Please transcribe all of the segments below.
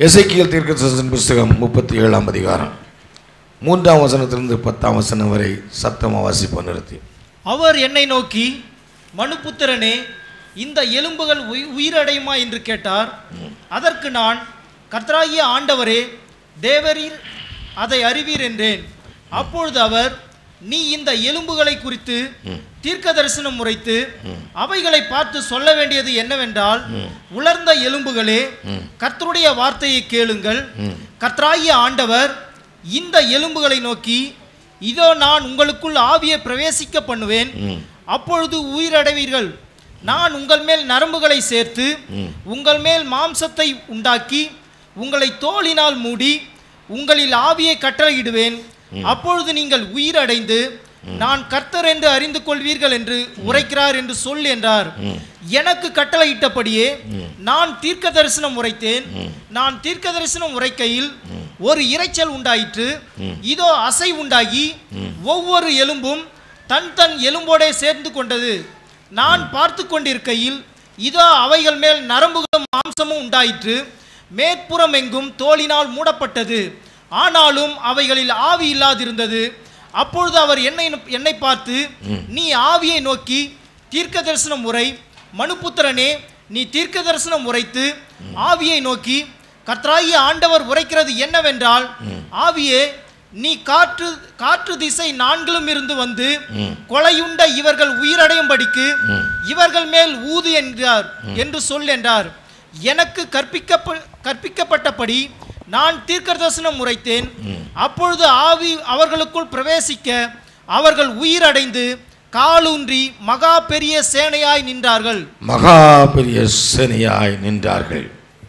எசேக்கியேல் தீர்க்கதரிசன புஸ்தகம் முப்பத்தி ஏழாம் அதிகாரம் மூன்றாம் வசனத்திலிருந்து பத்தாம் வசனம் வரை சத்தமாக வாசிப்போம் நிறுத்தி அவர் என்னை நோக்கி மனுபுத்திரனே இந்த எலும்புகள் உயி- உயிரடையுமா என்று கேட்டார் அதற்கு நான் கர்த்தராகிய ஆண்டவரே தேவரீர் அதை அறிவீர் என்றேன் அப்பொழுது அவர் நீ இந்த எலும்புகளை குறித்து தீர்க்க தரிசனம் உரைத்து அவைகளை பார்த்து சொல்ல வேண்டியது என்னவென்றால் உலர்ந்த எலும்புகளே கர்த்தருடைய வார்த்தையை கேளுங்கள் கர்த்தராகிய ஆண்டவர் இந்த எலும்புகளை நோக்கி இதோ நான் உங்களுக்குள் ஆவியை பிரவேசிக்க பண்ணுவேன் அப்பொழுது உயிரடைவீர்கள் நான் உங்கள் மேல் நரம்புகளை சேர்த்து உங்கள் மேல் மாம்சத்தை உண்டாக்கி உங்களை தோலினால் மூடி உங்களில் ஆவியை கட்டளையிடுவேன் அப்பொழுது நீங்கள் உயிரடைந்து நான் கர்த்தர் என்று அறிந்து கொள்வீர்கள் என்று உரைக்கிறார் என்று சொல் என்றார் எனக்கு கட்டளையிட்டபடியே நான் தீர்க்க தரிசனம் உரைத்தேன் நான் தீர்க்க தரிசனம் உரைக்கையில் ஒரு இரைச்சல் உண்டாயிற்று இதோ அசை உண்டாகி ஒவ்வொரு எலும்பும் தன் தன் எலும்போடே சேர்ந்து கொண்டது நான் பார்த்து கொண்டிருக்கையில் இதோ அவைகள் மேல் நரம்புகளும் மாம்சமும் உண்டாயிற்று மேற்புறம் எங்கும் தோலினால் மூடப்பட்டது ஆனாலும் அவைகளில் ஆவி இல்லாதிருந்தது அப்பொழுது அவர் என்னை என்னை பார்த்து நீ ஆவியை நோக்கி தீர்க்க தரிசனம் உரை மனுபுத்திரனே நீ தீர்க்க தரிசனம் உரைத்து ஆவியை நோக்கி கர்த்தராகிய ஆண்டவர் உரைக்கிறது என்னவென்றால் ஆவியே நீ காற்று காற்று திசை நான்கிலும் இருந்து வந்து கொலையுண்ட இவர்கள் உயிரடையும்படிக்கு இவர்கள் மேல் ஊது என்றார் என்று சொல் என்றார் எனக்கு கற்பிக்கப்ப கற்பிக்கப்பட்டபடி நான் தீர்க்கதரிசனம் உரைத்தேன் அப்பொழுது ஆவி அவர்களுக்குள் பிரவேசிக்க அவர்கள் உயிரடைந்து காலூன்றி மகா பெரிய சேனையாய் நின்றார்கள் மகா பெரிய சேனையாய் நின்றார்கள்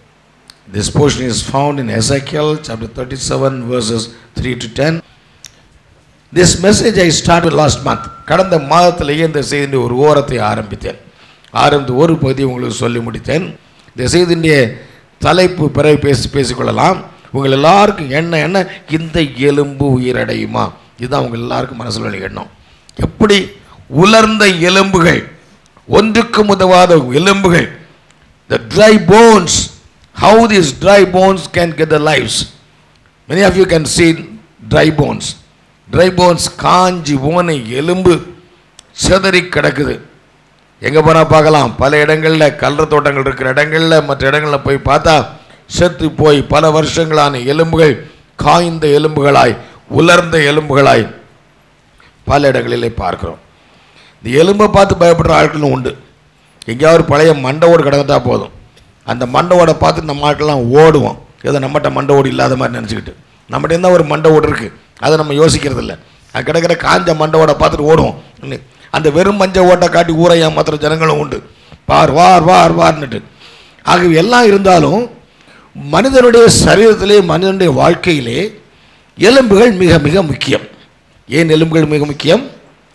This portion is found in Ezekiel chapter 37 verses 3 to 10. This message I started last month. கடந்த மாதத்திலேயே இந்த செய்தியின் ஒரு ஓரத்தை ஆரம்பித்தேன் ஆரம்பித்து ஒரு பகுதியை உங்களுக்கு சொல்லி முடித்தேன் இந்த செய்தியினுடைய தலைப்பு பிறகு பேசி பேசிக்கொள்ளலாம் உங்கள் எல்லாருக்கும் என்ன என்ன இந்த எலும்பு உயிரடையுமா இதுதான் உங்கள் எல்லாருக்கும் மனசில் உள்ள எண்ணம் எப்படி உலர்ந்த எலும்புகள் ஒன்றுக்கு உதவாத எலும்புகள் the dry bones how these dry bones can get the lives many of you can see dry bones dry bones காஞ்சி போன எலும்பு சிதறி கிடக்குது எங்கே போனால் பார்க்கலாம் பல இடங்களில் கல்ற தோட்டங்கள் இருக்கிற இடங்களில் மற்ற இடங்களில் போய் பார்த்தா செத்து போய் பல வருஷங்களான எலும்புகள் காய்ந்த எலும்புகளாய் உலர்ந்த எலும்புகளாய் பல இடங்களிலே பார்க்கிறோம் இந்த எலும்பை பார்த்து பயப்படுற ஆட்களும் உண்டு எங்கேயாவது பழைய மண்டை ஓடு கிடந்துட்டா போதும் அந்த மண்டை ஓடை பார்த்து நம்ம ஆட்கள்லாம் ஓடுவோம் ஏதோ நம்மகிட்ட மண்டை ஓடு இல்லாத மாதிரி நினச்சிக்கிட்டு நம்மகிட்ட இருந்தால் ஒரு மண்டை ஓடு இருக்குது அதை நம்ம யோசிக்கிறது இல்லை அது கிடக்கிற காஞ்ச மண்டை ஓடை பார்த்துட்டு ஓடுவோம் இல்லை. அந்த வெறும் மஞ்ச ஓட்டை காட்டி ஊரை ஏமாத்துற ஜனங்களும் உண்டு பார் வார் வார் வார்னுட்டு ஆகவே எல்லாம் இருந்தாலும் மனிதனுடைய சரீரத்திலே மனிதனுடைய வாழ்க்கையிலே எலும்புகள் மிக மிக முக்கியம் ஏன் எலும்புகள் மிக முக்கியம்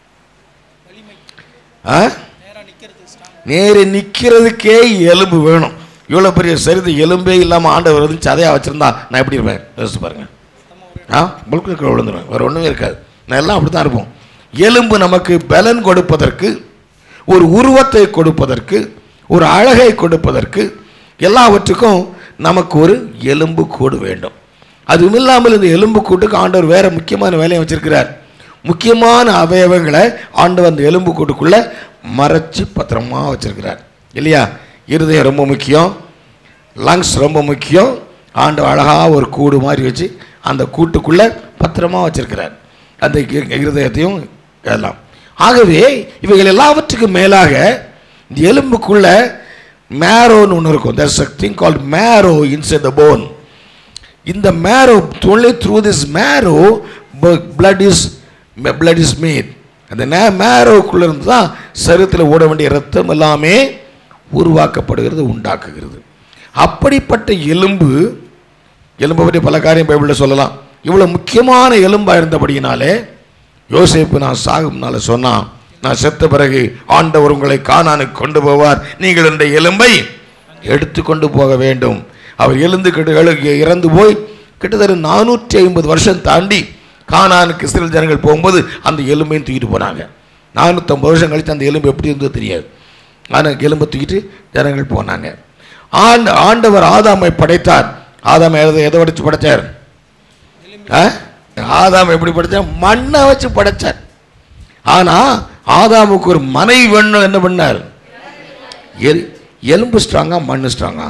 ஆ நேரே நிற்கிறதுக்கே எலும்பு வேணும் இவ்வளோ பெரிய சரிது எலும்பே இல்லாமல் ஆண்டவர் வந்து சதையாக வச்சுருந்தா நான் எப்படி இருப்பேன் யோசிச்சு பாருங்க ஆ முழுக்க விழுந்துருவேன் வேறு ஒன்றுமே இருக்காது நான் எல்லாம் அப்படி தான் இருப்போம் எலும்பு நமக்கு பலன் கொடுப்பதற்கு ஒரு உருவத்தை கொடுப்பதற்கு ஒரு அழகை கொடுப்பதற்கு எல்லாவற்றுக்கும் நமக்கு ஒரு எலும்பு கூடு வேண்டும் அதுவும் இல்லாமல் இந்த எலும்பு கூட்டுக்கு ஆண்டவர் வேற முக்கியமான வேலையை வச்சிருக்கிறார் முக்கியமான அவயவங்களை ஆண்டவர் அந்த எலும்பு கூட்டுக்குள்ள மறைச்சு பத்திரமா வச்சிருக்கிறார் இல்லையா இருதயம் ரொம்ப முக்கியம் லங்ஸ் ரொம்ப முக்கியம் ஆண்டவர் அழகாக ஒரு கூடு மாதிரி வச்சு அந்த கூட்டுக்குள்ள பத்திரமா வச்சிருக்கிறார் அந்த இ- இருதயத்தையும் எல்லாம் ஆகவே இவைகள் எல்லாவற்றுக்கும் மேலாக இந்த எலும்புக்குள்ள மேரோன்னு ஒன்று இருக்கும் there's a thing called marrow inside the bone இந்த மேரோ only through this marrow bu- blood is blood is made அந்த மேரோக்குள்ள இருந்து தான் சரீரத்தில் ஓட வேண்டிய ரத்தம் எல்லாமே உருவாக்கப்படுகிறது உண்டாக்குகிறது அப்படிப்பட்ட எலும்பு எலும்பை பற்றி பல காரியம் பைபிளில் சொல்லலாம் இவ்வளோ முக்கியமான எலும்பாக இருந்தபடியினாலே யோசேப்பு நான் சாகும்னால சொன்னான் நான் செத்த பிறகு ஆண்டவர் உங்களை காணானுக்கு கொண்டு போவார் நீங்கள் இந்த எலும்பை எடுத்து கொண்டு போக வேண்டும் அவர் எழுந்து கிட்ட எழு- இறந்து போய் கிட்டத்தட்ட நானூற்றி ஐம்பது வருஷம் தாண்டி கானானுக்கு இஸ்ரேல் ஜனங்கள் போகும்போது அந்த எலும்பையும் தூக்கிட்டு போனாங்க நானூற்றம்பது வருஷம் கழித்து அந்த எலும்பு எப்படி இருந்தோ தெரியாது ஆனால் எலும்பை தூக்கிட்டு ஜனங்கள் போனாங்க ஆண்ட ஆண்டவர் ஆதாமை படைத்தார் ஆதாம் எதை எதை வச்சு படைச்சார் ஆ? ஆதாம் எப்படி படைச்சார் மண்ணை வச்சு படைச்சார் ஆனா ஆதாமுக்கு ஒரு மனைவி வேணும் என்ன பண்ணார் எல் எலும்பு ஸ்ட்ராங்கா மண்ணு ஸ்ட்ராங்கா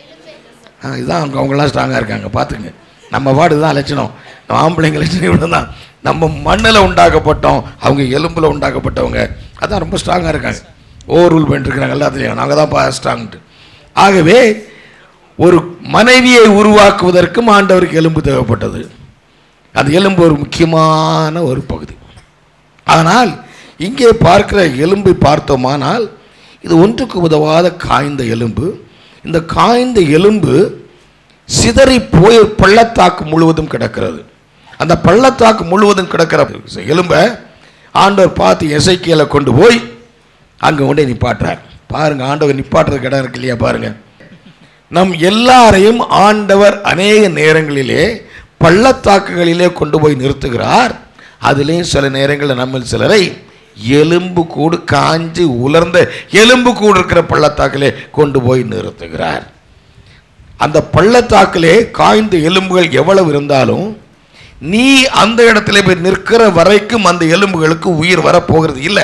ஆ இதுதான் அவங்க அவங்களாம் ஸ்ட்ராங்காக இருக்காங்க பார்த்துங்க நம்ம பாடு தான் லட்சணம் நம்ம ஆம்பளைங்க லட்சணம் இவ்வளோ தான் நம்ம மண்ணில் உண்டாக்கப்பட்டோம் அவங்க எலும்பில் உண்டாக்கப்பட்டவங்க அதான் ரொம்ப ஸ்ட்ராங்காக இருக்காங்க ஓவர் ரூல் பண்ணிட்டுருக்காங்க எல்லாத்துலேயும் நாங்கள் தான் பா ஸ்ட்ராங்ட்டு ஆகவே ஒரு மனைவியை உருவாக்குவதற்கும் ஆண்டவருக்கு எலும்பு தேவைப்பட்டது அந்த எலும்பு ஒரு முக்கியமான ஒரு பகுதி ஆனால் இங்கே பார்க்கிற எலும்பை பார்த்தோமானால் இது ஒன்றுக்கு உதவாத காய்ந்த எலும்பு இந்த காய்ந்த எலும்பு சிதறி போய் ஒரு பள்ளத்தாக்கு முழுவதும் கிடக்கிறது அந்த பள்ளத்தாக்கு முழுவதும் கிடக்கிற எலும்பை ஆண்டவர் பார்த்து எசைக்கியலை கொண்டு போய் அங்கே கொண்டே நிப்பாட்டுறார் பாருங்க ஆண்டவர் நிப்பாட்டுறதுக்கு இடம் இருக்கு இல்லையா பாருங்க நம் எல்லாரையும் ஆண்டவர் அநேக நேரங்களிலே பள்ளத்தாக்குகளிலே கொண்டு போய் நிறுத்துகிறார் அதுலேயும் சில நேரங்களில் நம்ம சிலரை எலும்பு கூடு காஞ்சு உலர்ந்த எலும்பு கூடு இருக்கிற பள்ளத்தாக்கிலே கொண்டு போய் நிறுத்துகிறார் அந்த பள்ளத்தாக்கிலே காய்ந்த எலும்புகள் எவ்வளவு இருந்தாலும் நீ அந்த இடத்துல போய் நிற்கிற வரைக்கும் அந்த எலும்புகளுக்கு உயிர் வரப்போகிறது இல்லை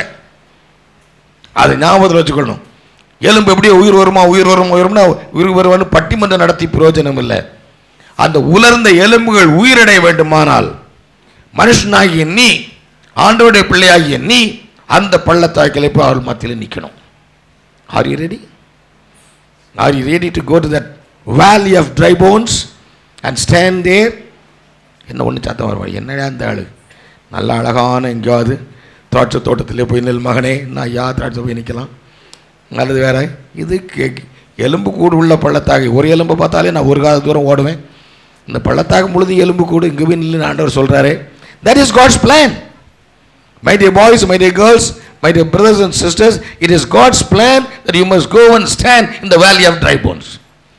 அதை ஞாபகத்தில் வச்சுக்கணும் எலும்பு எப்படி உயிர் வருமா உயிர் வருமா உயிர்னா உயிர் வருவான்னு பட்டிமன்றம் நடத்தி பிரயோஜனம் இல்லை அந்த உலர்ந்த எலும்புகள் உயிரடைய வேண்டுமானால் மனுஷனாகிய நீ ஆண்டவருடைய பிள்ளையாகிய நீ அந்த பள்ளத்தாக்கிலே போய் அவர் மத்தியில் நிற்கணும் are you ready are you ready to go to that valley of dry bones and stand there என்ன ஒன்று சத்தம் வருவாள் என்னடா அந்த ஆளு நல்ல அழகான எங்கேயாவது திராட்சை தோட்டத்திலே போய் நெல் மகனே நான் யா திராட்சை போய் நிற்கலாம் நல்லது வேற இது கே- எலும்பு கூடு உள்ள பள்ளத்தாக்கு ஒரு எலும்பை பார்த்தாலே நான் ஒரு கால தூரம் ஓடுவேன் இந்த பள்ளத்தாக்கு முழுது எலும்பு கூடு இங்கே போய் நில்லுன்னு ஆண்டவர் சொல்கிறாரு that is God's plan my dear boys my dear girls my dear brothers and sisters it is God's plan that you must go and stand in the valley of dry bones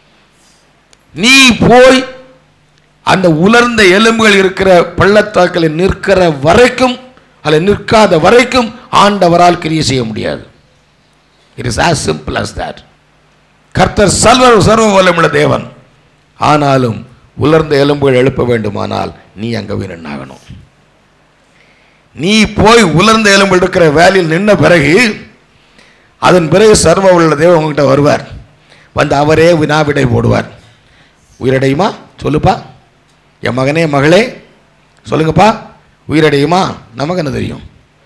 நீ போய் அந்த உலர்ந்த எலும்புகள் இருக்கிற பள்ளத்தாக்கில் நிற்கிற வரைக்கும் அல்ல நிற்காத வரைக்கும் ஆண்டவரால் கிரியை செய்ய முடியாது it is as simple as that கர்த்தர் சர்வ சர்வ வல்லமுள்ள தேவன் ஆனாலும் உலர்ந்த எலும்புகள் எழுப்ப வேண்டுமானால் நீ அங்கே போய் நின்னாகணும் நீ போய் உலர்ந்த எலும்பு இருக்கிற வேலையில் நின்ன பிறகு அதன் பிறகு சர்வ உள்ள தேவன் உங்ககிட்ட வருவார் வந்து அவரே வினாவிடை போடுவார் உயிரடையுமா சொல்லுப்பா என் மகனே மகளே சொல்லுங்கப்பா உயிரடையுமா நமக்கு என்ன தெரியும்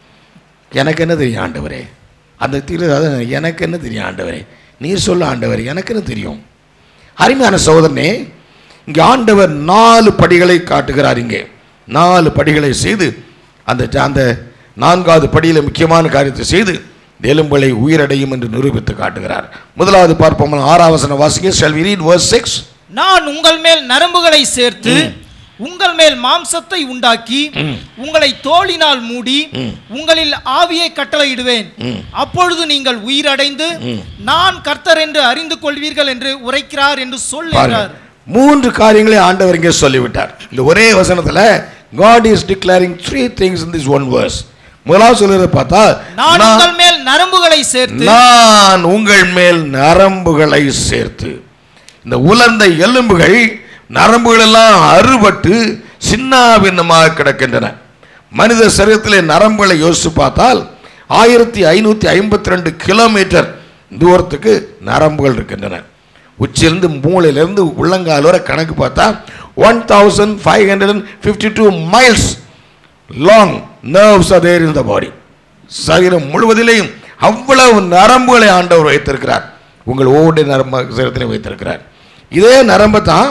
எனக்கு என்ன தெரியும் ஆண்டவரே அந்த தீர்வு அதான் எனக்கு என்ன தெரியும் ஆண்டவரே நீர் சொல்ல ஆண்டவரே எனக்கு என்ன தெரியும் அருமையான சகோதரனே இங்கே ஆண்டவர் நாலு படிகளை காட்டுகிறார் இங்கே நாலு படிகளை செய்து அந்த ஜ- அந்த நான்காவது படியில் முக்கியமான காரியத்தை செய்து இந்த எலும்புகளை உயிரடையும் என்று நிரூபித்து காட்டுகிறார் முதலாவது பார்ப்போம் ஆறாம் வசனம் வாசிக்க shall we read verse 6 நான் உங்கள் மேல் நரம்புகளை சேர்த்து உங்கள் மேல் மாம்சத்தை உண்டாக்கி உங்களை தோளினால் மூடி உங்களில் ஆவியை கட்டளையிடுவேன் அப்பொழுது நீங்கள் உயிரடைந்து நான் கர்த்தர் என்று அறிந்து கொள்வீர்கள் என்று உரைக்கிறார் என்று பாருங்க சொல்லுகிறார் மூன்று காரியங்களை ஆண்டவர் இங்கே சொல்லிவிட்டார் இந்த ஒரே வசனத்துல God is declaring three things in this one verse முதலாவது சொல்றதை பார்த்தா நான் நான் உங்கள் மேல் நரம்புகளை சேர்த்து நான் உங்கள் மேல் நரம்புகளை சேர்த்து இந்த உலர்ந்த எலும்புகள் நரம்புகள் எல்லாம் அறுபட்டு சின்னாபின்னமாக கிடக்கின்றன மனித சரீரத்திலே நரம்புகளை யோசித்து பார்த்தால் ஆயிரத்தி ஐநூற்றி ஐம்பத்தி ரெண்டு கிலோமீட்டர் தூரத்துக்கு நரம்புகள் இருக்கின்றன உச்சிலிருந்து மூளையிலிருந்து உள்ளங்கால் வரை கணக்கு பார்த்தா one thousand five hundred and fifty two miles long nerves are there in the body சரீரம் முழுவதிலேயும் அவ்வளவு நரம்புகளை ஆண்டவர் வைத்திருக்கிறார் உங்கள் ஒவ்வொரு நரம்பு சரீரத்திலே வைத்திருக்கிறார் இதே நரம்பை தான்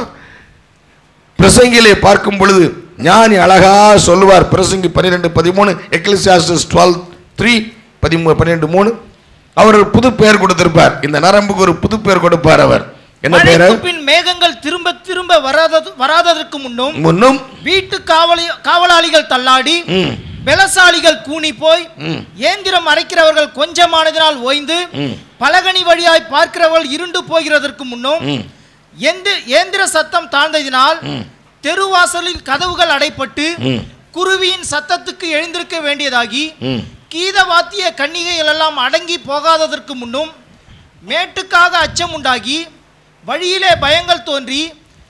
பிரசங்கிலே பார்க்கும் பொழுது ஞானி அழகா சொல்லுவார் பிரசங்கி பன்னிரெண்டு பதிமூணு எக்லிசியாஸ்டஸ் டுவெல் த்ரீ பதிமூணு பன்னிரெண்டு மூணு அவர் ஒரு புது பெயர் கொடுத்திருப்பார் இந்த நரம்புக்கு ஒரு புது பெயர் கொடுப்பார் அவர் என்ன பெயர் மழைக்கு பின் மேகங்கள் திரும்ப திரும்ப வராதது வராததற்கு முன்னும் முன்னும் வீட்டு காவலி காவலாளிகள் தள்ளாடி ம், பெலசாலிகள் கூனி போய் ம், ஏந்திரம் அரைக்கிறவர்கள் கொஞ்சமானதினால் ஓய்ந்து ம், பலகனி வழியாய் பார்க்கிறவர்கள் இருண்டு போகிறதற்கு முன்னும் ம், எந்த ஏந்திர சத்தம் தாழ்ந்ததினால் ம். தெருவாசலில் கதவுகள் அடைப்பட்டு ம், குருவியின் சத்தத்துக்கு எழுந்திருக்க வேண்டியதாகி ம். கீத வாத்திய கன்னிகைகள் எல்லாம் அடங்கி போகாததற்கு முன்னும் மேட்டுக்காக அச்சம் உண்டாகி வழியிலே பயங்கள் தோன்றி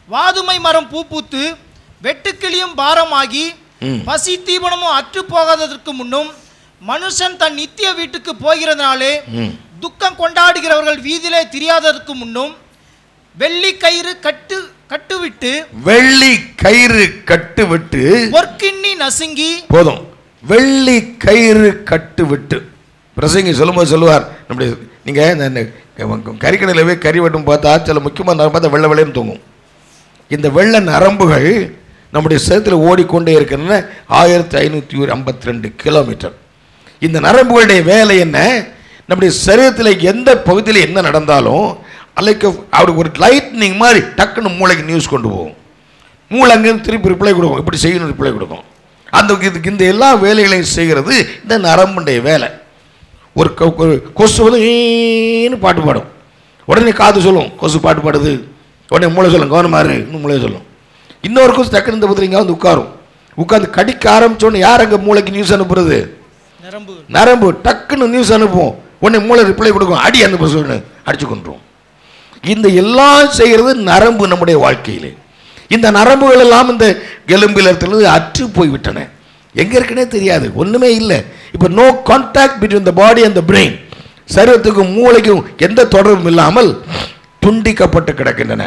வாதுமை மரம் பூ பூத்து வெட்டுக்கிளியும் பாரமாகி ம். பசி தீவனமும் அற்று போகாததற்கு முன்னும் மனுஷன் தன் நித்திய வீட்டுக்கு போகிறதுனாலே ம். துக்கம் கொண்டாடுகிறவர்கள் வீதியிலே திரியாததற்கு முன்னும் வெள்ளி கயிறு கட்டு கட்டுவிட்டு வெள்ளி கயிறு கட்டு விட்டு பொற்கிண்ணி நசுங்கி போதும் வெள்ளி கயிறு கட்டு விட்டு பிரசங்கி சொல்லும்போது சொல்லுவார் நம்முடைய நீங்கள் இந்த இந்த கறிக்கடையில் போய் கறி வெட்டும் பார்த்தா சில முக்கியமான நரம்பு பார்த்தா வெள்ளை வெள்ளைன்னு தூங்கும் இந்த வெள்ளை நரம்புகள் நம்முடைய சேத்துல ஓடிக்கொண்டே இருக்கின்றன ஆயிரத்தி ஐநூற்றி ஐம்பத்தி ரெண்டு கிலோமீட்டர் இந்த நரம்புகளுடைய வேலை என்ன நம்முடைய சரீரத்தில் எந்த பகுதியில் என்ன நடந்தாலும் அலைக்கு அவருக்கு ஒரு லைட்னிங் மாதிரி டக்குன்னு மூளைக்கு நியூஸ் கொண்டு போகும் மூளை அங்கேருந்து திருப்பி ரிப்ளை கொடுக்கும் இப்படி செய்யணும் ரிப்ளை கொடுக்கும் அந்த இதுக்கு இந்த எல்லா வேலைகளையும் செய்கிறது இந்த நரம்புடைய வேலை ஒரு கொ- ஒரு கொசு வந்து ஈன்னு பாட்டு பாடும் உடனே காது சொல்லும் கொசு பாட்டு பாடுது உடனே மூளை சொல்லும் கவனமாரு இன்னும் மூளை சொல்லும் இன்னொரு கொசு டக்குன்னு இந்த பத்திரிக்கை வந்து உட்காரும் உட்காந்து கடிக்க ஆரம்பிச்சோன்னு யார் அங்கே மூளைக்கு நியூஸ் அனுப்புறது நரம்பு நரம்பு டக்குன்னு நியூஸ் அனுப்பும் உடனே மூளை ரிப்ளை கொடுக்கும் அடி அந்த பசு அடிச்சு கொண்டுரும் இந்த எல்லாம் செய்கிறது நரம்பு நம்முடைய வாழ்க்கையிலே இந்த நரம்புகள் எல்லாம் இந்த எலும்பிலிருந்து அற்று போய்விட்டன எங்க இருக்குன்னே தெரியாது ஒண்ணுமே இல்லை இப்போ no contact between the body and the brain சரீரத்துக்கும் மூளைக்கும் எந்த தொடர்பும் இல்லாமல் துண்டிக்கப்பட்டு கிடக்கின்றன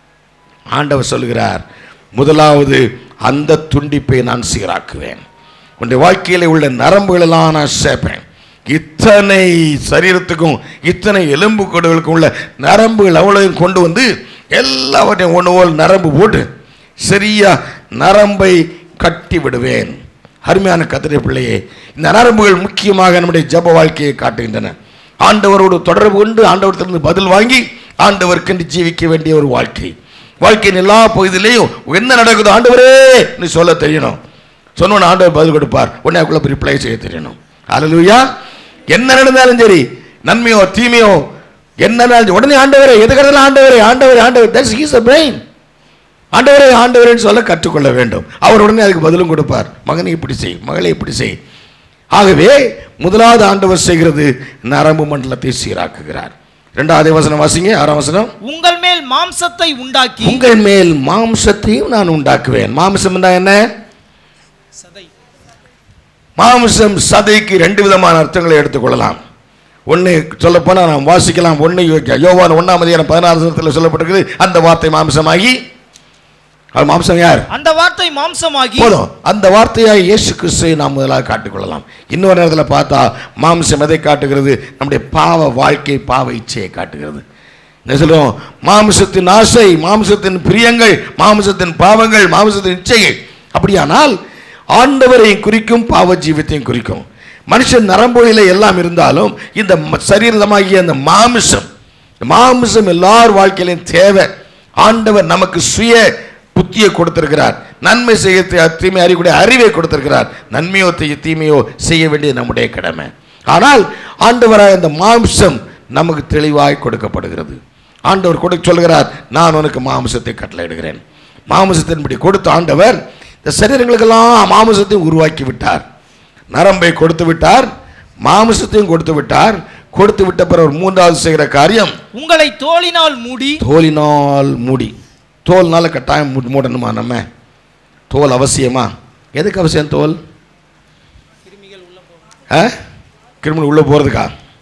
ஆண்டவர் சொல்கிறார் முதலாவது அந்த துண்டிப்பை நான் சீராக்குவேன் உன்னுடைய வாழ்க்கையில் உள்ள நரம்புகளெல்லாம் நான் சேர்ப்பேன் இத்தனை சரீரத்துக்கும் இத்தனை எலும்பு கொடுகளுக்கும் உள்ள நரம்புகள் அவ்வளவையும் கொண்டு வந்து எல்லாவற்றையும் ஒன்று போல் நரம்பு போட்டு சரியா நரம்பை கட்டி விடுவேன் அருமையான கத்திரை பிள்ளையே இந்த நரம்புகள் முக்கியமாக நம்முடைய ஜப வாழ்க்கையை காட்டுகின்றன ஆண்டவரோடு தொடர்பு கொண்டு ஆண்டவரத்திலிருந்து பதில் வாங்கி ஆண்டவருக்கென்று ஜீவிக்க வேண்டிய ஒரு வாழ்க்கை வாழ்க்கையின் எல்லா பகுதியிலையும் என்ன நடக்குதோ ஆண்டவரே நீ சொல்ல தெரியணும் சொன்னோன்னு ஆண்டவர் பதில் கொடுப்பார் உடனே அதுக்குள்ள ரிப்ளை செய்ய தெரியணும் அல்லேலூயா என்ன நடந்தாலும் சரி நன்மையோ தீமையோ என்ன நடந்தாலும் உடனே ஆண்டவரே எது கடந்தாலும் ஆண்டவரே ஆண்டவரே ஆண்டவர் தட்ஸ் ஹீஸ் அ பிரெயின் ஆண்டவரே ஆண்டவரேன்னு சொல்ல கற்றுக்கொள்ள வேண்டும் அவர் உடனே அதுக்கு பதிலும் கொடுப்பார் மகனை இப்படி செய் மகளை இப்படி செய் ஆகவே முதலாவது ஆண்டவர் செய்கிறது நரம்பு மண்டலத்தை சீராக்குகிறார் இரண்டாவது வசனம் வாசிங்க ஆறாம் வசனம் உங்கள் மேல் மாம்சத்தை உண்டாக்கி உங்கள் மேல் மாம்சத்தையும் நான் உண்டாக்குவேன் மாம்சம் என்ன சதை மாம்சம் சதைக்கு ரெண்டு விதமான அர்த்தங்களை எடுத்துக்கொள்ளலாம் ஒன்று சொல்லப்போனால் நாம் வாசிக்கலாம் ஒன்று யோவான் ஒன்றாம் அதிகாரம் பதினாறு வசனத்தில் சொல்லப்பட்டிருக்குது அந்த வார்த்தை மாம்சமாகி அது மாம்சம் யார் அந்த வார்த்தை மாம்சமாகி போதும் அந்த வார்த்தையாய் இயேசு கிறிஸ்துவை நாம் முதலாக காட்டிக்கொள்ளலாம் இன்னொரு நேரத்தில் பார்த்தா மாம்சம் எதை காட்டுகிறது நம்முடைய பாவ வாழ்க்கை பாவ இச்சையை காட்டுகிறது என்ன சொல்லுவோம் மாம்சத்தின் ஆசை மாம்சத்தின் பிரியங்கள் மாம்சத்தின் பாவங்கள் மாம்சத்தின் இச்சைகள் அப்படியானால் ஆண்டவரையும் குறிக்கும் பாவ ஜீவித்தையும் குறிக்கும் மனுஷன் நரம்புகளில எல்லாம் இருந்தாலும் இந்த ம- சரீரமாகிய அந்த மாமிசம் இந்த மாமிசம் எல்லார் வாழ்க்கையிலும் தேவை ஆண்டவர் நமக்கு சுய புத்தியை கொடுத்திருக்கிறார் நன்மை செய்ய தி- தீமை அறியக்கூடிய அறிவை கொடுத்திருக்கிறார் நன்மையோ தீ- தீமையோ செய்ய வேண்டியது நம்முடைய கடமை ஆனால் ஆண்டவராக இந்த மாம்சம் நமக்கு தெளிவாய் கொடுக்கப்படுகிறது ஆண்டவர் கொடுக்க சொல்கிறார் நான் உனக்கு மாம்சத்தை கட்டளையிடுகிறேன் மாம்சத்தின்படி கொடுத்த ஆண்டவர் இந்த சரீரங்களுக்கெல்லாம் மாம்சத்தை உருவாக்கி விட்டார் நரம்பை கொடுத்து விட்டார் மாம்சத்தையும் கொடுத்து விட்டார் கொடுத்து விட்ட பிறகு மூன்றாவது செய்கிற காரியம் உங்களை தோளினால் மூடி தோலினால் மூடி தோல்னால கட்டாயம் மூ- மூடணுமா நம்ம தோல் அவசியமா எதுக்கு அவசியம் தோல் ஆ கிரிமினல் உள்ளே போகிறதுக்கா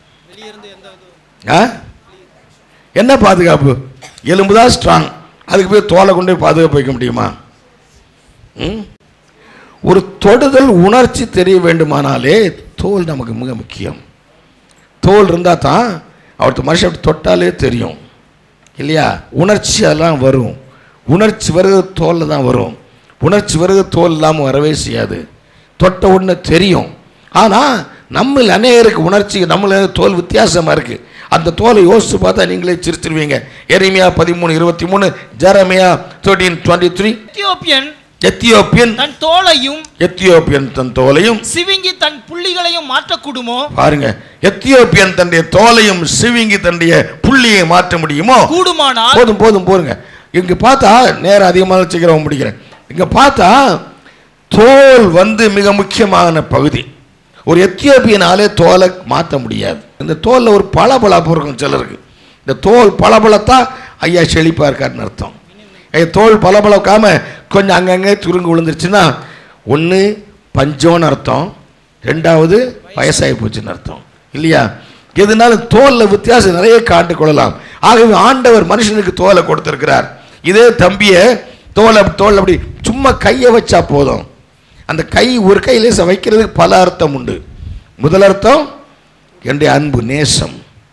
ஆ என்ன பாதுகாப்பு எலும்பு தான் ஸ்ட்ராங் அதுக்கு போய் தோலை கொண்டு போய் பாதுகாப்பு வைக்க முடியுமா ம்? ஒரு தொடுதல் உணர்ச்சி தெரிய வேண்டுமானாலே தோல் நமக்கு மிக முக்கியம் தோல் இருந்தால் தான் அவர்த்த மனுஷன் அப்படி தொட்டாலே தெரியும் இல்லையா உணர்ச்சி அதெல்லாம் வரும் உணர்ச்சி வருது தோலில் தான் வரும் உணர்ச்சி வருது தோல் இல்லாமல் வரவே செய்யாது தொட்ட உடனே தெரியும் ஆனால் நம்மள அநேகருக்கு உணர்ச்சி நம்மள தோல் வித்தியாசமாக இருக்குது அந்த தோலை யோசித்து பார்த்தா நீங்களே சிரிச்சிருவீங்க எரிமையா பதிமூணு இருபத்தி மூணு Jeremiah thirteen twenty three Ethiopian Ethiopian தன் தோலையும் எத்தியோப்பியன் தன் தோலையும் சிவிங்கி தன் புள்ளிகளையும் மாற்றக்கூடுமோ பாருங்க எத்தியோப்பியன் தன்னுடைய தோலையும் சிவிங்கி தன்னுடைய புள்ளியை மாற்ற முடியுமோ கூடுமானால் போதும் போதும் போருங்க இங்க பார்த்தா நேரம் அதிகமாக சீக்கிரம் முடிக்கிறேன் இங்க பார்த்தா தோல் வந்து மிக முக்கியமான பகுதி ஒரு எத்தியோப்பியனாலே தோலை மாற்ற முடியாது இந்த தோலில் ஒரு பளபளப்பு இருக்கும் சிலருக்கு இந்த தோல் பளபளத்தா ஐயா செழிப்பா இருக்காருன்னு அர்த்தம் என் தோல் பளபளக்காம கொஞ்சம் அங்கங்கே சுருங்கு விழுந்துருச்சுன்னா ஒன்று பஞ்சோன்னு அர்த்தம் ரெண்டாவது வயசாகி போச்சுன்னு அர்த்தம் இல்லையா எதுனாலும் தோலில் வித்தியாசம் நிறைய காண்டு கொள்ளலாம் ஆகவே ஆண்டவர் மனுஷனுக்கு தோலை கொடுத்திருக்கிறார் இதே தம்பியை தோலை தோல் அப்படி சும்மா கையை வச்சா போதும் அந்த கை ஒரு கையிலே ச- வைக்கிறதுக்கு பல அர்த்தம் உண்டு முதல் அர்த்தம் என்னுடைய அன்பு நேசம்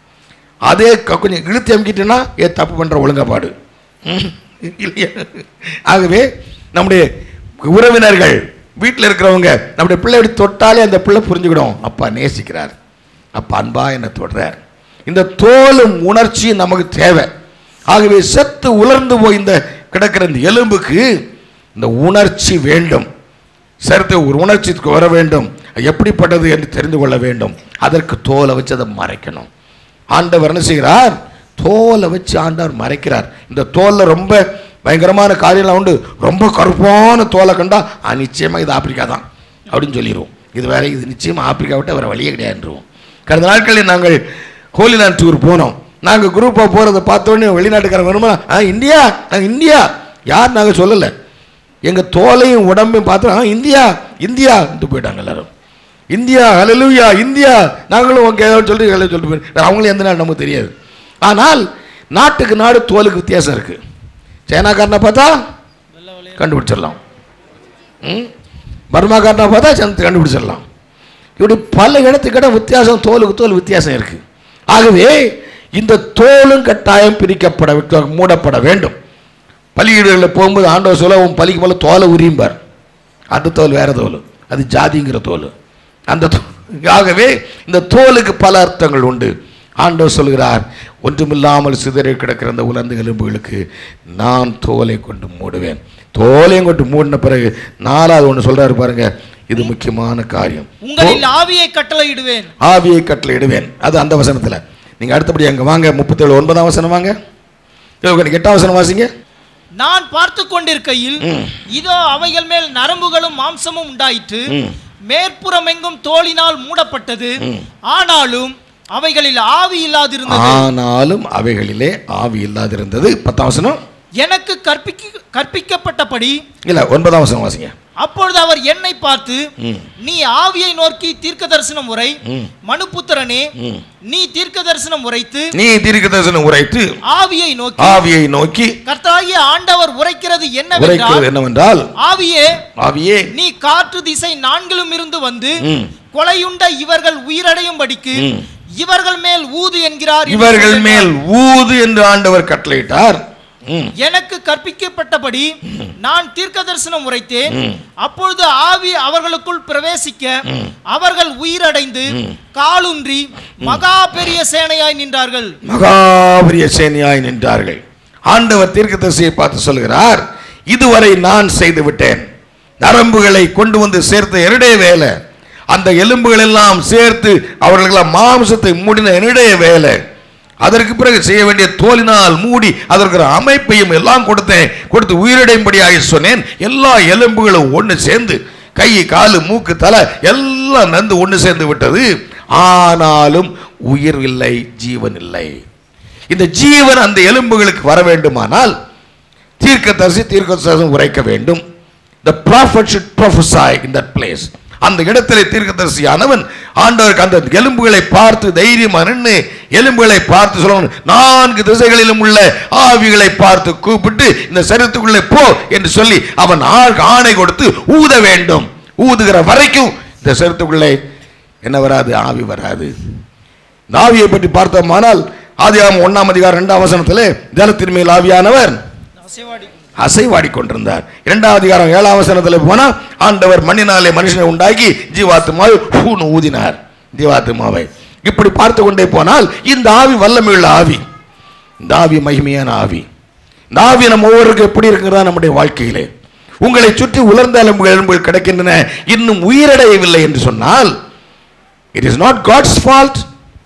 அதே க- கொஞ்சம் இழுத்து அமுக்கிட்டேன்னா ஏ தப்பு பண்ணுற ஒழுங்கப்பாடு ம், இல்லையா ஆகவே நம்முடைய உறவினர்கள் வீட்டில் இருக்கிறவங்க நம்முடைய பிள்ளை இப்படி தொட்டாலே அந்த பிள்ளை புரிஞ்சுக்கிடும் அப்பா நேசிக்கிறார் அப்பா அன்பா என்னை தொடுறார் இந்த தோலும் உணர்ச்சியும் நமக்கு தேவை ஆகவே செத்து உலர்ந்து போய் இந்த கிடக்கிற இந்த எலும்புக்கு இந்த உணர்ச்சி வேண்டும் சரித்து ஒரு உணர்ச்சிக்கு வர வேண்டும் அது எப்படிப்பட்டது என்று தெரிந்து கொள்ள வேண்டும் அதற்கு தோலை வச்சு அதை மறைக்கணும் ஆண்டவர் என்ன செய்கிறார் தோலை வச்சு ஆண்டவர் மறைக்கிறார் இந்த தோலில் ரொம்ப பயங்கரமான காரியம்லாம் உண்டு ரொம்ப கருப்பான தோலை கண்டா ஆ நிச்சயமாக இது ஆப்பிரிக்கா தான் அப்படின்னு சொல்லிடுவோம் இது வேற இது நிச்சயமாக ஆப்பிரிக்கா விட்டு வேறு வழியே கிடையாதுன்றோம் கடந்த நாட்களில் நாங்கள் ஹோலிலாண்ட் டூர் போனோம் நாங்கள் குரூப்பாக போகிறத பார்த்தோன்னே வெளிநாட்டுக்காரங்க வருமா ஆ இந்தியா நாங்கள் இந்தியா யார் நாங்கள் சொல்லலை எங்கள் தோலையும் உடம்பையும் பார்த்து ஆ இந்தியா இந்தியான்ட்டு போயிட்டாங்க எல்லாரும் இந்தியா ஹalleluya இந்தியா நாங்களும் ஓகே சொல்லிட்டு ஹalleluya சொல்லிட்டு போயிரு அவங்களும் எந்த நாடு நமக்கு தெரியாது ஆனால் நாட்டுக்கு நாடு தோலுக்கு வித்தியாசம் இருக்குது சைனாக்காரனை பார்த்தா கண்டுபிடிச்சிடலாம் ம் பர்மாக்காரனை பார்த்தா சந்த் கண்டுபிடிச்சிடலாம் இப்படி பல இடத்துக்கு இடம் வித்தியாசம் தோலுக்கு தோல் வித்தியாசம் இருக்கு ஆகவே இந்த தோலும் கட்டாயம் பிரிக்கப்பட விட்டு- மூடப்பட வேண்டும் பலியீடுகளில் போகும்போது ஆண்டவர் சொல்ல உன் பலிக்கு மேலே தோலை உரியும்பார் அந்த தோல் வேற தோல் அது ஜாதிங்கிற தோல் அந்த தோ- ஆகவே இந்த தோலுக்கு பல அர்த்தங்கள் உண்டு ஆண்டவர் சொல்கிறார் ஒன்றுமில்லாமல் சிதறி கிடக்கிற அந்த உலர்ந்த எலும்புகளுக்கு நான் தோலை கொண்டு மூடுவேன் தோலையும் கொண்டு மூடின பிறகு நாலாவது ஒன்று சொல்றாரு பாருங்க இது முக்கியமான காரியம் உங்களில் ஆவியை கட்டளையிடுவேன் ஆவியை கட்டளையிடுவேன் அது அந்த வசனத்தில் நீங்கள் அடுத்தபடி அங்கே வாங்க முப்பத்தேழு ஒன்பதாம் வசனம் வாங்க இதோ எட்டாம் வசனம் வாசிங்க நான் பார்த்து கொண்டிருக்கையில் ம். இதோ அவைகள் மேல் நரம்புகளும் மாம்சமும் உண்டாயிற்று ம். மேற்புறமெங்கும் தோலினால் மூடப்பட்டது ம். ஆனாலும் அவைகளில் ஆவி இல்லாதிருந்தது ஆனாலும் அவைகளிலே ஆவி இல்லாதிருந்தது பத்தாம் வசனம் எனக்கு கற்பிக்க கற்பிக்கப்பட்டபடி இல்லை ஒன்பதாம் வசனம் வாசிங்க அப்பொழுது அவர் என்னை பார்த்து ம். நீ ஆவியை நோக்கி தீர்க்க தரிசனம் உரை ம். மனுபுத்திரனே ம். நீ தீர்க்க தரிசனம் உரைத்து நீ தீர்க்க தரிசனம் உரைத்து ஆவியை நோக்கி ஆவியை நோக்கி கர்த்தாகிய ஆண்டவர் உரைக்கிறது உரைக்கிறது என்னவென்றால் என்னவென்றால் ஆவியே ஆவியே நீ காற்று திசை நான்கிலும் இருந்து வந்து ம். கொலையுண்ட இவர்கள் உயிரடையும்படிக்கு ம். இவர்கள் மேல் ஊது என்கிறார் என்று இவர்கள் சொல்லினார். மேல் ஊது என்று ஆண்டவர் கட்டளையிட்டார் ம். எனக்கு கற்பிக்கப்பட்டபடி நான் தீர்க்க தரிசனம் உரைத்தேன் ம். அப்பொழுது ஆவி அவர்களுக்குள் பிரவேசிக்க ம். அவர்கள் உயிரடைந்து காலுன்றி மகா பெரிய சேனையாய் நின்றார்கள் மகாபரிய சேனையாய் நின்றார்கள் ஆண்டவர் தீர்க்கதரிசியை பார்த்து சொல்கிறார் இதுவரை நான் செய்து விட்டேன் நரம்புகளை கொண்டு வந்து சேர்த்த என்னுடைய வேலை அந்த எலும்புகள் எல்லாம் சேர்த்து அவர்களெல்லாம் மாம்சத்தை மூடின என்னுடைய வேலை அதற்கு பிறகு செய்ய வேண்டிய தோலினால் மூடி அதற்கு ஒரு அமைப்பையும் எல்லாம் கொடுத்தேன் கொடுத்து உயிரிடையும்படியாக சொன்னேன் எல்லா எலும்புகளும் ஒன்று சேர்ந்து கை காலு மூக்கு தலை எல்லாம் நந்து ஒன்று சேர்ந்து விட்டது ஆனாலும் உயிர் இல்லை ஜீவன் இல்லை இந்த ஜீவன் அந்த எலும்புகளுக்கு வர வேண்டுமானால் தீர்க்கதரிசி தீர்க்கதரிசனம் உரைக்க வேண்டும் the prophet should prophesy in that place அந்த இடத்திலே தீர்க்கதரிசியானவன் ஆண்டவருக்கு அந்த எலும்புகளை பார்த்து தைரியமா நின்று எலும்புகளை பார்த்து சொல்லணும் நான்கு திசைகளிலும் உள்ள ஆவிகளை பார்த்து கூப்பிட்டு இந்த சரீரத்துக்குள்ளே போ என்று சொல்லி அவன் ஆ- ஆணை கொடுத்து ஊத வேண்டும் ஊதுகிற வரைக்கும் இந்த சரீரத்துக்குள்ளே என்ன வராது ஆவி வராது இந்த ஆவியை பற்றி பார்த்தோமானால் ஆதியாகமம் ஒண்ணாம் அதிகாரம் இரண்டாம் வசனத்திலே ஜலத்தின் மேல் ஆவியானவர் அசைவாடி அசைவாடி கொண்டிருந்தார் இரண்டாம் அதிகாரம் ஏழாம் வசனத்தில் போனா ஆண்டவர் மண்ணினாலே மனுஷனை உண்டாக்கி ஜீவாத்மாவை பூன்னு ஊதினார் ஜீவாத்மாவை இப்படி பார்த்து கொண்டே போனால் இந்த ஆவி வல்லமையுள்ள ஆவி இந்த ஆவி மகிமையான ஆவி இந்த ஆவி நம்ம ஒவ்வொருக்கும் எப்படி இருக்கிறதா நம்முடைய வாழ்க்கையிலே உங்களை சுற்றி உலர்ந்த எலும்புகள் எலும்புகள் கிடைக்கின்றன இன்னும் உயிரடையவில்லை என்று சொன்னால் it is not God's fault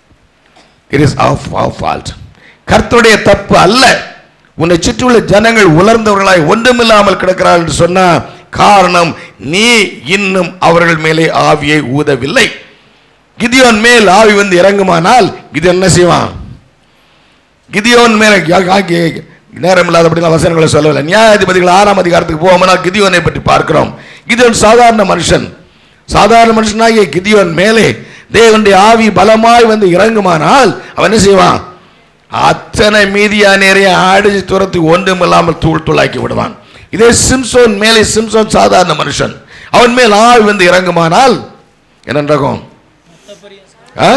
it is our fault கர்த்தருடைய தப்பு அல்ல உன்னை சுற்றியுள்ள ஜனங்கள் உலர்ந்தவர்களாய் ஒன்றுமில்லாமல் கிடக்கிறார்கள் என்று சொன்னா காரணம் நீ இன்னும் அவர்கள் மேலே ஆவியை ஊதவில்லை கிதியோன் மேல் ஆவி வந்து இறங்குமானால் இது என்ன செய்வான் கிதியோன் மேல யா- யா- நேரம் இல்லாதபடி வசனங்களை சொல்லவில்லை நியாயாதிபதிகள் ஆறாம் அதிகாரத்துக்கு போவோம்னா கிதியோனை பற்றி பார்க்கிறோம் கிதியோன் சாதாரண மனுஷன் சாதாரண மனுஷனாகிய கிதியோன் மேலே தேவனுடைய ஆவி பலமாய் வந்து இறங்குமானால் அவன் என்ன செய்வான் அத்தனை மீதியா நிறைய அடிச்சு துரத்து ஒன்றும் இல்லாமல் தூள் தூளாக்கி விடுவான் இதே சிம்சோன் மேலே சிம்சோன் சாதாரண மனுஷன் அவன் மேல் ஆவி வந்து இறங்குமானால் என்ன நடக்கும் ஆ?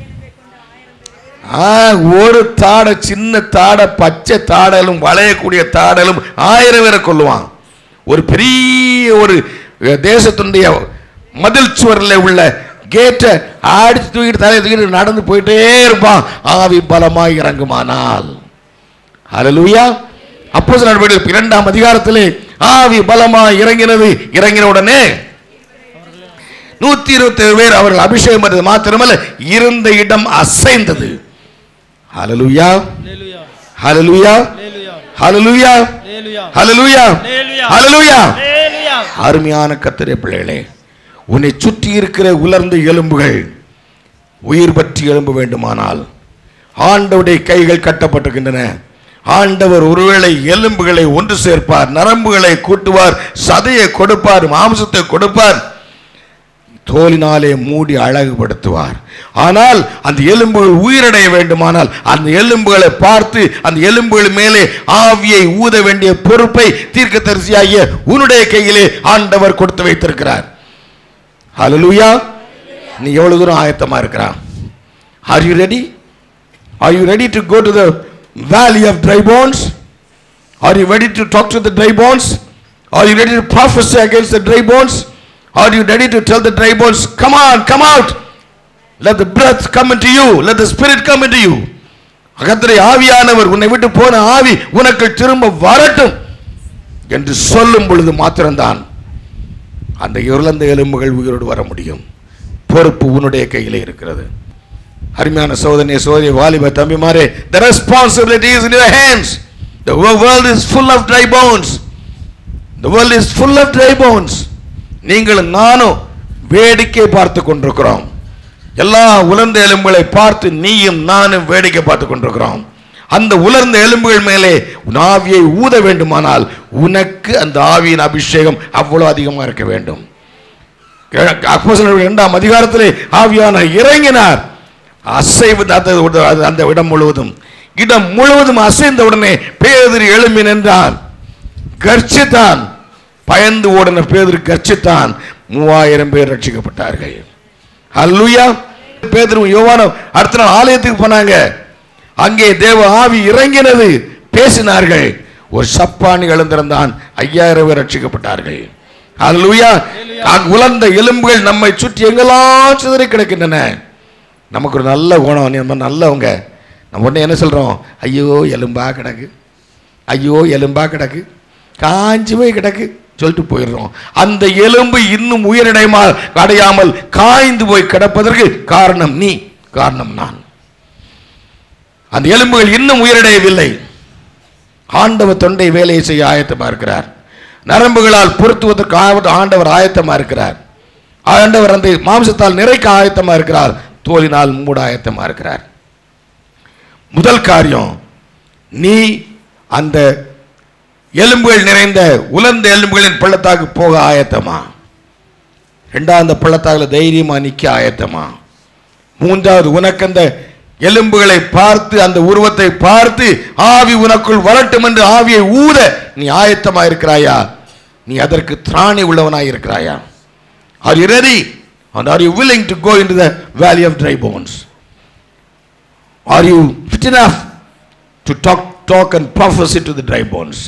ஆ, ஒரு தாடை சின்ன தாடை பச்சை தாடலும் வளையக்கூடிய தாடலும் ஆயிரம் பேரை கொள்ளுவான் ஒரு பெரிய ஒரு அஹ், தேசத்தினுடைய மதில் சுவரில் உள்ள கேட்டை அடிச்சு தூக்கிட்டு தலையை தூக்கிட்டு நடந்து போயிட்டே இருப்பான் ஆவி பலமாய் இறங்குமானால் ஹalleluya அப்போஸ் நடவடிக்கை இரண்டாம் அதிகாரத்திலே ஆவி பலமாய் இறங்கினது இறங்கின உடனே நூத்தி இருபத்தி ஏழு பேர் அவர்கள் அபிஷேகம் பண்ணது மாத்திரமல்ல இருந்த இடம் அசைந்தது ஹalleluya Hallelujah. ஹalleluya Hallelujah. ஹalleluya Hallelujah. ஹalleluya Hallelujah. ஹalleluya Hallelujah. அருமையான கத்திரை பிள்ளைகளே உன்னை சுற்றி இருக்கிற உலர்ந்த எலும்புகள் உயிர் பற்றி எழும்ப வேண்டுமானால் ஆண்டவருடைய கைகள் கட்டப்பட்டிருக்கின்றன ஆண்டவர் ஒருவேளை எலும்புகளை ஒன்று சேர்ப்பார் நரம்புகளை கூட்டுவார் சதையை கொடுப்பார் மாம்சத்தை கொடுப்பார் தோலினாலே மூடி அழகுபடுத்துவார் ஆனால் அந்த எலும்புகள் உயிரடைய வேண்டுமானால் அந்த எலும்புகளை பார்த்து அந்த எலும்புகள் மேலே ஆவியை ஊத வேண்டிய பொறுப்பை தீர்க்கதரிசியாகிய உன்னுடைய கையிலே ஆண்டவர் கொடுத்து வைத்திருக்கிறார் ஹalleluya நீ எவ்வளவு தூரம் ஆயத்தமா இருக்கிறா are you ready are you ready to go to the valley of dry bones Are you ready to talk to the dry bones? Are you ready to prophesy against the dry bones? Are you ready to tell the dry bones, come on, come out? Let the breath come into you. Let the spirit come into you. அகத்திரை ஆவியானவர் உன்னை விட்டு போன ஆவி உனக்கு திரும்ப வரட்டும் என்று சொல்லும் பொழுது மாத்திரம்தான் அந்த இழந்த எலும்புகள் உயிரோடு வர முடியும் பொறுப்பு உன்னுடைய கையிலே இருக்கிறது அருமையான சோதனை சோதனை வாலிப தம்பிமாரே the responsibility is in your hands the world is full of dry bones the world is full of dry bones நீங்களும் நானும் வேடிக்கை பார்த்து கொண்டிருக்கிறோம் எல்லா உலர்ந்த எலும்புகளை பார்த்து நீயும் நானும் வேடிக்கை பார்த்து கொண்டிருக்கிறோம் அந்த உலர்ந்த எலும்புகள் மேலே உன் ஆவியை ஊத வேண்டுமானால் உனக்கு அந்த ஆவியின் அபிஷேகம் அவ்வளவு அதிகமாக இருக்க வேண்டும் அப்போஸ்தலர்கள் இரண்டாம் அதிகாரத்திலே ஆவியான இறங்கினார் அசைவு அந்த அந்த- அந்த இடம் முழுவதும் இடம் முழுவதும் அசைந்த உடனே பேதிரி எழும்பி நின்றான் கர்ச்சித்தான் பயந்து ஓடின பேதிரி கர்ச்சித்தான் மூவாயிரம் பேர் ரட்சிக்கப்பட்டார்கள் அல்லுயா பேதரும் யோவானும் அடுத்த நாள் ஆலயத்துக்கு போனாங்க அங்கே தேவ ஆவி இறங்கினது பேசினார்கள் ஒரு சப்பானி எழுந்திருந்தான் ஐயாயிரம் பேர் ரட்சிக்கப்பட்டார்கள் அல்லுயா அங்கு உலர்ந்த எலும்புகள் நம்மை சுற்றி எங்கெல்லாம் சிதறி கிடக்கின்றன நமக்கு ஒரு நல்ல குணம் நம்ம நல்லவங்க நம்ம உடனே என்ன சொல்றோம் ஐயோ எலும்பா கிடக்கு ஐயோ எலும்பா கிடக்கு காஞ்சி போய் கிடக்கு சொல்லிட்டு போயிடுறோம் அந்த எலும்பு இன்னும் உயிரிடைமா அடையாமல் காய்ந்து போய் கிடப்பதற்கு காரணம் நீ காரணம் நான் அந்த எலும்புகள் இன்னும் உயிரிடையவில்லை ஆண்டவர் தொண்டை வேலையை செய்ய ஆயத்தமா இருக்கிறார் நரம்புகளால் பொருத்துவதற்கு ஆவ- ஆண்டவர் ஆயத்தமா இருக்கிறார் ஆண்டவர் அந்த மாம்சத்தால் நிறைக்க ஆயத்தமா இருக்கிறார் தோலினால் மூட ஆயத்தமா இருக்கிறார் முதல் காரியம் நீ அந்த எலும்புகள் நிறைந்த உலர்ந்த எலும்புகளின் பள்ளத்தாக்கு போக ஆயத்தமா ரெண்டாவது அந்த பள்ளத்தாக்குல தைரியமா நிக்க ஆயத்தமா மூன்றாவது உனக்கு அந்த எலும்புகளை பார்த்து அந்த உருவத்தை பார்த்து ஆவி உனக்குள் வரட்டும் என்று ஆவியை ஊத நீ ஆயத்தமா இருக்கிறாயா நீ அதற்கு திராணி உள்ளவனாய் இருக்கிறாயா are you ready and are you willing to go into the valley of dry bones are you fit enough to talk talk and prophesy to the dry bones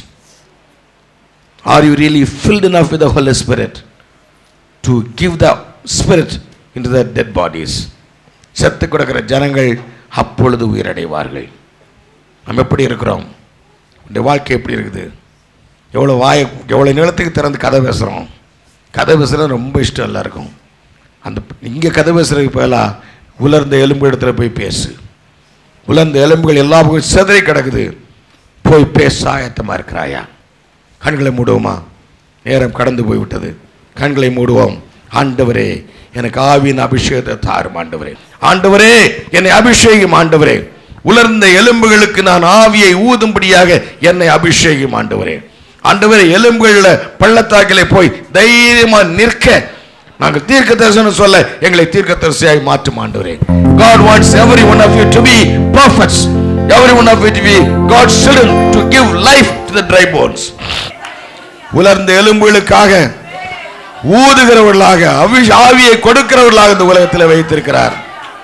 are you really filled enough with the holy spirit to give the spirit into the dead bodies செத்து கிடக்கிற ஜனங்கள் அப்பொழுது உயிரடைவார்கள் நம்ம எப்படி இருக்கிறோம் இந்த வாழ்க்கை எப்படி இருக்குது எவ்வளோ வாய எவ்வளோ நிலத்துக்கு திறந்து கதை பேசுகிறோம் கதை பேசுகிறது ரொம்ப இஷ்டம் எல்லாருக்கும் அந்த இங்கே கதை பேசுகிறதுக்கு பதிலாக உலர்ந்த எலும்பு இடத்துல போய் பேசு உலர்ந்த எலும்புகள் எல்லா பக்கம் சிதறி கிடக்குது போய் பேச ஆயத்தமாக இருக்கிறாயா கண்களை மூடுவோமா நேரம் கடந்து போய்விட்டது கண்களை மூடுவோம் ஆண்டவரே எனக்கு ஆவியின் அபிஷேகத்தை தாரும் ஆண்டவரே ஆண்டவரே என்னை அபிஷேகம் ஆண்டவரே உலர்ந்த எலும்புகளுக்கு நான் ஆவியை ஊதும்படியாக என்னை அபிஷேகம் ஆண்டவரே ஆண்டவரே எலும்புகள்ல பள்ளத்தாக்கிலே போய் தைரியமா நிற்க நாங்கள் தீர்க்க தரிசனம் சொல்ல எங்களை தீர்க்க தரிசியாய் மாற்றும் ஆண்டவரே God wants every one of you to be prophets every one of you to be God's children to give life to the dry bones உலர்ந்த எலும்புகளுக்காக ஊதுகிறவர்களாக அவி- ஆவியை கொடுக்கிறவர்களாக இந்த உலகத்தில் வைத்திருக்கிறார்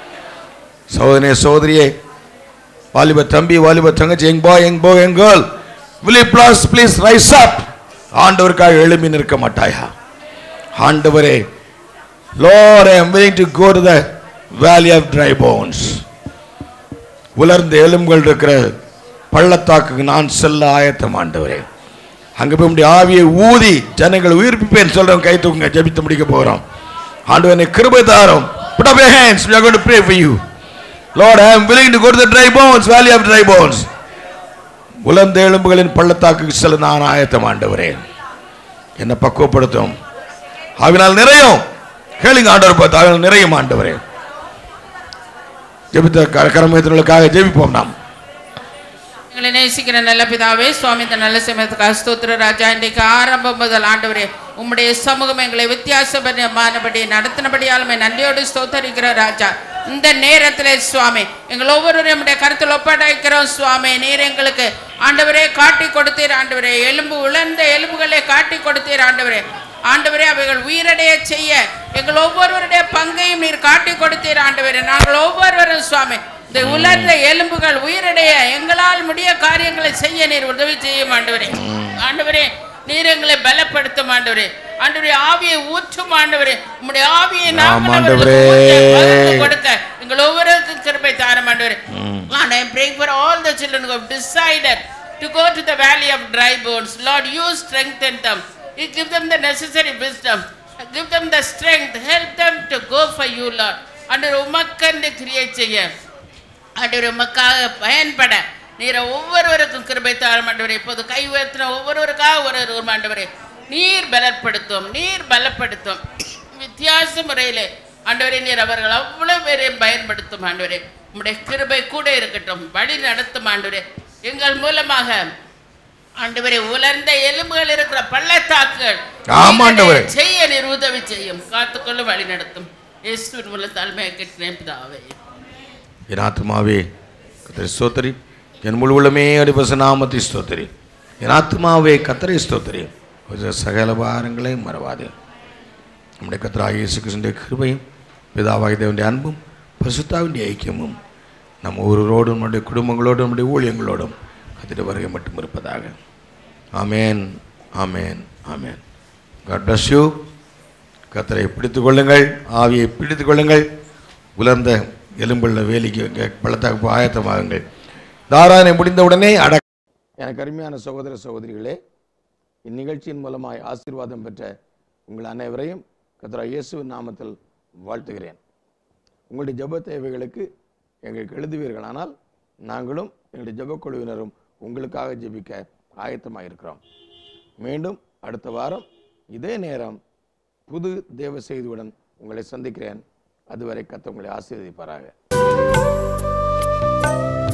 சோதனே சோதரியே வாலிப தம்பி வாலிப தங்கச்சி எங் பாய் எங் போ young girl will you please please rise up ஆண்டவருக்காக எழும்பி நிற்க மாட்டாயா ஆண்டவரே Lord I am willing to go to the valley of dry bones உலர்ந்த எலும்புகள் இருக்கிற பள்ளத்தாக்குக்கு நான் செல்ல ஆயத்தம் ஆண்டவரே அங்க போய் உம்முடைய ஆவியை ஊதி ஜனங்களை உயிர்ப்பிப்பேன் சொல்றோம் கை தூக்குங்க ஜெபித்து முடிக்க போறோம் ஆண்டவனே கிருபை தாரும் put up your hands we are going to pray for you lord i am willing to go to the dry bones valley of dry bones உலர்ந்த எலும்புகளின் பள்ளத்தாக்குக்கு செல்ல நான் ஆயத்தம் ஆண்டவரே என்னை பக்குவப்படுத்தும் ஆவினால் நிறையும் கேளுங்க ஆண்டவர் பார்த்து ஆவினால் நிறையும் ஆண்டவரே ஜெபித்த கரமேத்தர்களுக்காக ஜெபிப்போம் நாம் எங்களை நேசிக்கிற நல்ல பிதாவே சுவாமி இந்த நல்ல சமயத்துக்காக ஸ்தோத்திர ராஜா இன்றைக்கு ஆரம்பம் முதல் ஆண்டவரே உம்முடைய சமூகம் எங்களை வித்தியாசமானபடி நடத்தினபடியாலுமே நன்றியோடு ஸ்தோத்தரிக்கிற ராஜா இந்த நேரத்தில் சுவாமி எங்கள் ஒவ்வொருவரும் நம்முடைய கருத்தில் ஒப்படைக்கிறோம் சுவாமி நீர் எங்களுக்கு ஆண்டவரே காட்டி கொடுத்தீர் ஆண்டவரே எலும்பு உலர்ந்த எலும்புகளை காட்டி கொடுத்தீர் ஆண்டவரே ஆண்டவரே அவைகள் உயிரடைய செய்ய எங்கள் ஒவ்வொருவருடைய பங்கையும் நீர் காட்டி கொடுத்தீர் ஆண்டவரே நாங்கள் ஒவ்வொருவரும் சுவாமி இந்த உலர்ந்த எலும்புகள் உயிரடைய எங்களால் முடிய காரியங்களை செய்ய நீர் உதவி செய்யும் ஆண்டவரே ஆண்டவரே நீர் எங்களை பலப்படுத்தும் ஆண்டவரே ஆண்டவரே ஆவியை ஊற்றும் ஆண்டவரே உம்முடைய ஆவியை ஆம், நாங்கள் ஆண்டவரே. அவர்களுக்கு ஊற்ற, பகிர்ந்து கொடுக்க எங்கள் ஒவ்வொருவருக்கும் கிருபை தாரம் ஆண்டவரே And I am praying for all the children who have decided to go to the valley of dry bones. Lord, you strengthen them. You give them the necessary wisdom. Give them the strength. Help them to go for you, Lord. And உமக்கண்டு create செய்ய ஆண்டவரே உமக்காக பயன்பட நீரை ஒவ்வொருவருக்கும் கிருபை தாரம் ஆண்டவரே இப்போது கை உயர்த்தின ஒவ்வொருவருக்காக ஒரு ஒரு ஆண்டவரே நீர் பலப்படுத்தும் நீர் பலப்படுத்தும் வித்தியாச முறையிலே ஆண்டவரே நீர் அவர்கள் அவ்வளவு பேரையும் பயன்படுத்தும் ஆண்டவரே உம்முடைய கிருபை கூட இருக்கட்டும் வழி நடத்தும் ஆண்டவரே எங்கள் மூலமாக ஆண்டவரே உலர்ந்த எலும்புகள் இருக்கிற பள்ளத்தாக்குகள் ஆமா, ஆண்டவரே. செய்ய நீர் உதவி செய்யும் காத்துக்கொள்ள வழி நடத்தும் இயேசுவின் மூலம் தலைமையை கட்டினேன் பிதாவே என் ஆத்மாவே கத்தரை ஸ்தோத்திரி என் முழு உள்ளமே அடிபச நாமத்தை ஸ்தோத்திரி என் ஆத்மாவே கத்தரை ஸ்தோத்திரி ஒரு சகல பாரங்களையும் மறவாது நம்முடைய கத்தராக இயேசு கிருஷ்ணனுடைய கிருபையும் பிதாவாகிய தேவனுடைய அன்பும் பசுத்தாவிൻ്റെ ஐக்கியமும் நம்ம ஒருவரோடும் நம்முடைய குடும்பங்களோடும் நம்முடைய ஊழியங்களோடும் கத்திர வருகை மட்டும் இருப்பதாக ஆமேன் ஆமேன் ஆமேன் காட் bless you கத்தரை பிடித்துக் கொள்ளுங்கள் ஆவியை பிடித்துக் கொள்ளுங்கள் உலர்ந்த எலும்புள்ள வேலிக்கு இங்க பள்ளத்தாக்கு போய் ஆயத்தமாகுங்கள் தாரானை முடிந்தவுடனே அட எனக்கு அருமையான சகோதர சகோதரிகளே இந்நிகழ்ச்சியின் மூலமாய் ஆசீர்வாதம் பெற்ற உங்கள் அனைவரையும் கத்ரா இயேசுவின் நாமத்தில் வாழ்த்துகிறேன் உங்களுடைய ஜெப தேவைகளுக்கு எங்களுக்கு எழுதுவீர்களானால் நாங்களும் எங்களுடைய ஜெபக் குழுவினரும் உங்களுக்காக ஜெபிக்க ஆயத்தமாக இருக்கிறோம் மீண்டும் அடுத்த வாரம் இதே நேரம் புது தேவ செய்தியுடன் உங்களை சந்திக்கிறேன் அதுவரை கத்த உங்களை ஆசீர்வதிப்பாராக